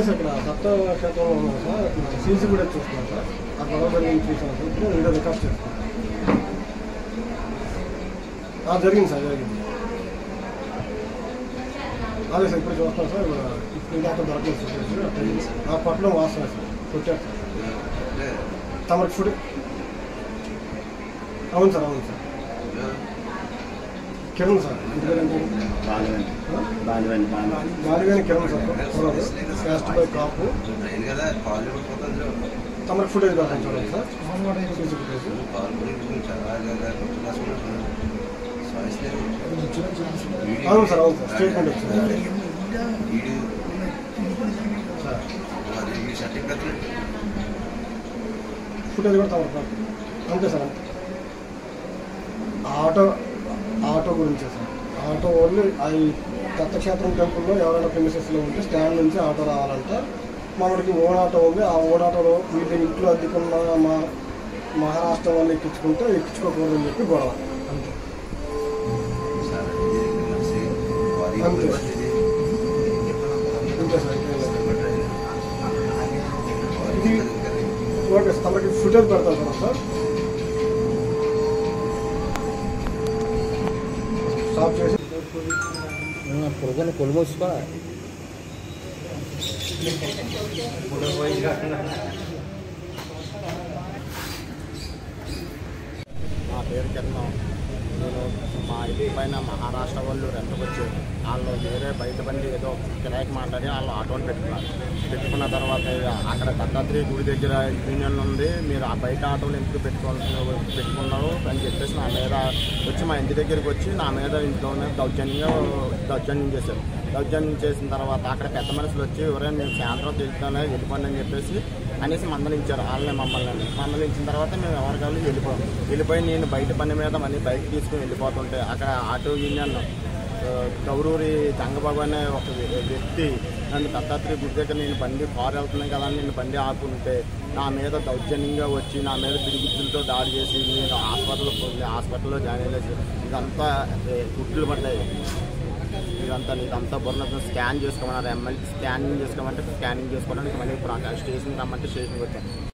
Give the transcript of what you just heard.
Sir ఇక్కడ సప్త క్షేత్రంలో ఉన్నాం సార్ సీసీ కూడా చూస్తున్నాం సార్ ఆ గొడవ జరిగింది చూసాం సార్ ఇప్పుడు వీడియో రికార్డ్ చేస్తాం ఆ, జరిగింది సార్ జరిగింది అదే సార్ ఇప్పుడు చూస్తాం సార్ ఇప్పుడు దాకా దొరకలేదు సార్ చెప్పేసి ఆ పట్ల వాసన సార్ కొట్టారు సార్ తమరికి ఫుడ్ అవును సార్ అవును సార్ కిరణ్ సార్ ఇంటి పేరు ఏంటి? బాగానే ఆ? బాగానే బాగానే గాలిగాని కిరణ్ సార్ చూడదు క్యాస్ట్ బై కాపు ట్రైన్ కదా కాళ్ళు పడిపోతుంది తమరికి ఫుటేజ్ పెడతాం చూడండి సార్ సీసీ ఫుటేజ్ కాళ్ళు పడిపోతుంది చాలా కొత్త క్లాస్ అవును సార్ అవును సార్ స్టేట్మెంట్ వచ్చింది వీడియో సార్ అది మీ సర్టిఫికెట్ ఫుటేజ్ కూడా తమరు కాదు. అంతే సార్ అంతే ఆటో ఆటో గురించే సార్ ఆటో ఓన్లీ అది దత్తక్షేత్రం టెంపుల్లో ఎవరైనా ప్రిమిసెస్లో ఉంటే స్టాండ్ నుంచి ఆటో రావాలంటే మనకి ఓన్ ఆటో ఉంది ఆ ఓన్ ఆటోలో వీళ్ళ ఇంట్లో అద్దెకున్న మా మహారాష్ట్ర వాళ్ళు ఎక్కించుకుంటే ఎక్కించుకోకూడదని చెప్పి గొడవ అంతే సార్ మనిషి వారి అంతే. అంతే సార్ ఇంకేం లేదు. ఇది ఓకే సార్ తమకి ఫుటేజ్ పెడతాను సార్ సార్ స్టాప్ చేసి పురుగుని కొలుమోసుకో నా పేరు కిరణం నేను మా ఇంటి పైన మహారాష్ట్ర వాళ్ళు రెంట్కి వచ్చారు వాళ్ళు వేరే బయట బండి ఏదో కిరాయికి మాట్లాడి వాళ్ళు ఆటోని పెట్టుకున్నారు పెట్టుకున్న తర్వాత ఇక అక్కడ దత్తాత్రేయ గుడి దగ్గర యూనియన్ ఉంది మీరు ఆ బయట ఆటోలు ఎందుకు పెట్టుకోవాల్సిన పెట్టుకున్నారు అని చెప్పేసి నా మీద వచ్చి మా ఇంటి దగ్గరికి వచ్చి నా మీద ఇంట్లోనే దౌర్జన్యంగా దౌర్జన్యం చేశారు దౌర్జన్యం చేసిన తర్వాత అక్కడ పెద్ద మనుషులు వచ్చి ఎవరైనా మేము సాయంత్రం తెలుస్తానే వెళ్ళిపోండి అని చెప్పేసి అనేసి మందలించారు వాళ్ళని మమ్మల్ని మందలించిన తర్వాత మేము ఎవరి కావాలి వెళ్ళిపోయాం వెళ్ళిపోయి నేను బయట పని మీద మళ్ళీ బైక్ తీసుకుని వెళ్ళిపోతుంటే అక్కడ ఆటో యూనియన్ ఆ, గౌరూరి గంగబాబు అనే ఒక వ్య- వ్యక్తి నన్ను దత్తాత్రేయ గుడి దగ్గర నేను బండి కారు వెళ్తున్నాయి కదా అని నేను బండి ఆపుకుంటే నా మీద దౌర్జన్యంగా వచ్చి నా మీద పిడిగుద్దులతో దాడి చేసి నేను హాస్పిటల్ హాస్పిటల్లో జాయిన్ అయ్యేసి ఇదంతా ఏ, గుడ్లు పడ్డాయి ఇదంతా ఇదంతా బుర్ర స్కాన్ చేసుకోమన్నారు ఎమ్మెల్యే స్కానింగ్ చేసుకోమంటే స్కానింగ్ చేసుకోవడానికి మళ్ళీ ఇప్పుడు స్టేషన్కి రమ్మంటే స్టేషన్కి వచ్చాను